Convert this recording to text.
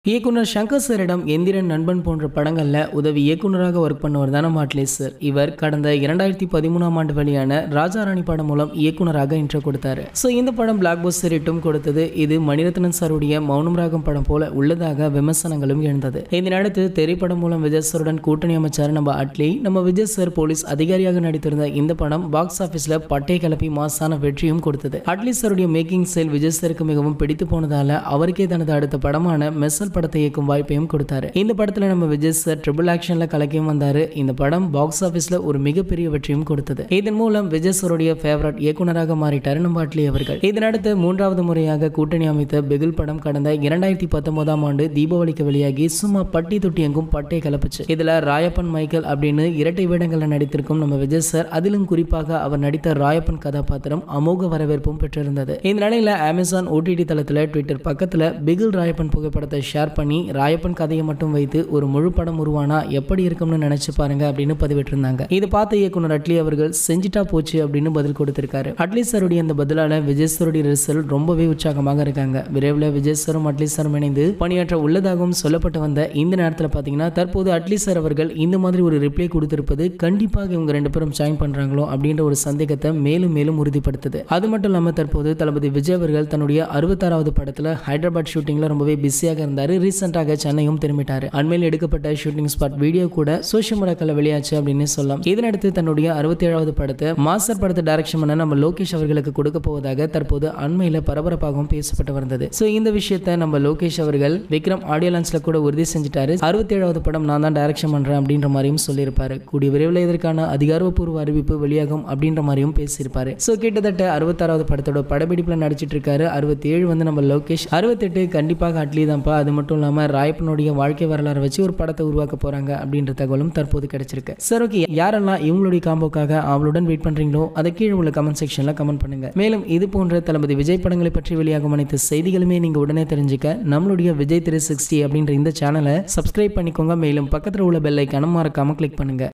இயக்குனர் சங்கர் சாரிடம் எந்திரன் நண்பன் போன்ற படங்கள்ல உதவி இயக்குனராக ஒர்க் பண்ணவர் தான் நம்ம அட்லீஸ் சார் இவர் கடந்த இரண்டாயிரத்தி பதிமூணாம் ஆண்டு வெளியான ராஜாராணி படம் மூலம் இயக்குனராக இன்ட்ரோ கொடுத்தாரு ஸோ இந்த படம் பிளாக் பஸ்டர் ஹிட்டும் கொடுத்தது இது மணிரத்னன் சாருடைய மௌனம் ராகம் படம் போல உள்ளதாக விமர்சனங்களும் எழுந்தது இதனடுத்து திரைப்படம் மூலம் விஜய் சாருடன் கூட்டணி அமைச்சார் நம்ம அட்லி நம்ம விஜய் சார் போலீஸ் அதிகாரியாக நடித்திருந்த இந்த படம் பாக்ஸ் ஆஃபீஸ்ல பட்டை கிளப்பி மாசான வெற்றியும் கொடுத்தது அட்லி சாருடைய மேக்கிங் ஸ்டைல் விஜய் சாருக்கு மிகவும் பிடித்து போனதால அவருக்கே தனது அடுத்த படமான மெர்சல் படத்தை இயக்கும் வாய்ப்பையும் கொடுத்தாரு இந்த படத்துல நம்ம விஜய் சார் ட்ரிபிள் ஆக்ஷன்ல கலக்கியும் வந்தாரு இந்த படம் பாக்ஸ் ஆஃபீஸ்ல ஒரு மிகப்பெரிய வெற்றியும் கொடுத்தது இதன் மூலம் விஜய் சாருடைய ஃபேவரட் இயக்குனராக மாறிட்டாரு நம்ம அட்லி அவர்கள் இதனடுத்து மூன்றாவது முறையாக கூட்டணி அமைத்த பிகில் படம் கடந்த இரண்டாயிரத்தி பத்தொன்பதாம் ஆண்டு தீபாவளிக்கு வெளியாகி சும்மா பட்டி தொட்டி எங்கும் பட்டை கலப்புச்சு இதுல ராயப்பன் மைக்கேல் அப்படின்னு இரட்டை வேடங்களில் நடித்திருக்கும் நம்ம விஜய் சார் அதிலும் குறிப்பாக அவர் நடித்த ராயப்பன் கதாபாத்திரம் அமோக வரவேற்பும் பெற்றிருந்தது இந்த நிலையில அமேசான் ஓடிடி தளத்துல ட்விட்டர் பக்கத்துல பிகில் ராயப்பன் புகைப்படத்தை ஷேர் பண்ணி ராயப்பன் கதையை மட்டும் வைத்து ஒரு முழு படம் உருவானா எப்படி இருக்கும்னு நினைச்சு பாருங்க அப்படின்னு பதிவிட்டிருந்தாங்க இது பார்த்த இயக்குனர் அட்லி அவர்கள் செஞ்சுட்டா போச்சு அப்படின்னு பதில் கொடுத்திருக்காரு அட்லி சாருடைய இந்த பதிலால விஜய் சாருடைய ரிசல்ட் ரொம்பவே உற்சாகமாக இருக்காங்க விரைவில் விஜய் சாரும் அட்லி சாரும் இணைந்து பணியாற்ற உள்ளதாகவும் சொல்லப்பட்டு வந்த இந்த நேரத்தில் பார்த்தீங்கன்னா தற்போது அட்லி சார் அவர்கள் இந்த மாதிரி ஒரு ரிப்ளை கொடுத்திருப்பது கண்டிப்பாக இவங்க ரெண்டு பேரும் ஜாயின் பண்றாங்களோ அப்படின்ற ஒரு சந்தேகத்தை மேலும் மேலும் உறுதிப்படுத்துது அது மட்டும் இல்லாமல் தற்போது தளபதி விஜய் அவர்கள் தன்னுடைய அறுபத்தாறாவது படத்தில் ஹைதராபாத் ஷூட்டிங்ல ரொம்பவே பிஸியாக இருந்தார் ரீசெண்டாக சென்னையும் திரும்பிட்டாரு அண்மையில் எடுக்கப்பட்ட ஷூட்டிங் ஸ்பாட் வீடியோ கூட சோஷியல் மீடியாக்களில் வெளியாச்சு அப்படின்னு சொல்லலாம் இதனடுத்து தன்னுடைய அறுபத்தி ஏழாவது படத்தை மாஸ்டர் படத்தை டைரக்ஷன் பண்ண நம்ம லோகேஷ் அவர்களுக்கு கொடுக்க போவதாக தற்போது அண்மையில் பரபரப்பாகவும் பேசப்பட்டு வந்தது ஸோ இந்த விஷயத்தை நம்ம லோகேஷ் அவர்கள் விக்ரம் ஆடியோ லான்ச்ல கூட உறுதி செஞ்சுட்டாரு அறுபத்தி ஏழாவது படம் நான் தான் டைரக்ஷன் பண்றேன் அப்படின்ற மாதிரியும் சொல்லியிருப்பாரு கூடிய விரைவில் இதற்கான அதிகாரப்பூர்வ அறிவிப்பு வெளியாகும் அப்படின்ற மாதிரியும் பேசியிருப்பாரு ஸோ கிட்டத்தட்ட அறுபத்தாறாவது படத்தோட படப்பிடிப்பில் நடிச்சிட்டு இருக்காரு அறுபத்தி ஏழு வந்து நம்ம லோகேஷ் அறுபத்தெட்டு கண்டிப்பாக அட்லி தான்ப்பா அது மட்டும் இல்லாமல் ராயப்பனுடைய வாழ்க்கை வரலாறு வச்சு ஒரு படத்தை உருவாக்க போறாங்க அப்படின்ற தகவலும் தற்போது கிடைச்சிருக்கு சார் ஓகே யாரெல்லாம் இவங்களுடைய காம்போக்காக அவளுடன் வெயிட் பண்றீங்களோ அதை கீழே உள்ள கமெண்ட் செக்ஷன்ல கமெண்ட் பண்ணுங்க மேலும் இது போன்ற தளபதி விஜய் படங்களை பற்றி வெளியாகும் அனைத்து செய்திகளுமே நீங்க உடனே தெரிஞ்சுக்க நம்மளுடைய விஜய் த்ரீ சிக்ஸ்டி அப்படின்ற இந்த சேனலை சப்ஸ்கிரைப் பண்ணிக்கோங்க மேலும் பக்கத்தில் உள்ள பெல் ஐக்கான மறக்காம கிளிக் பண்ணுங்க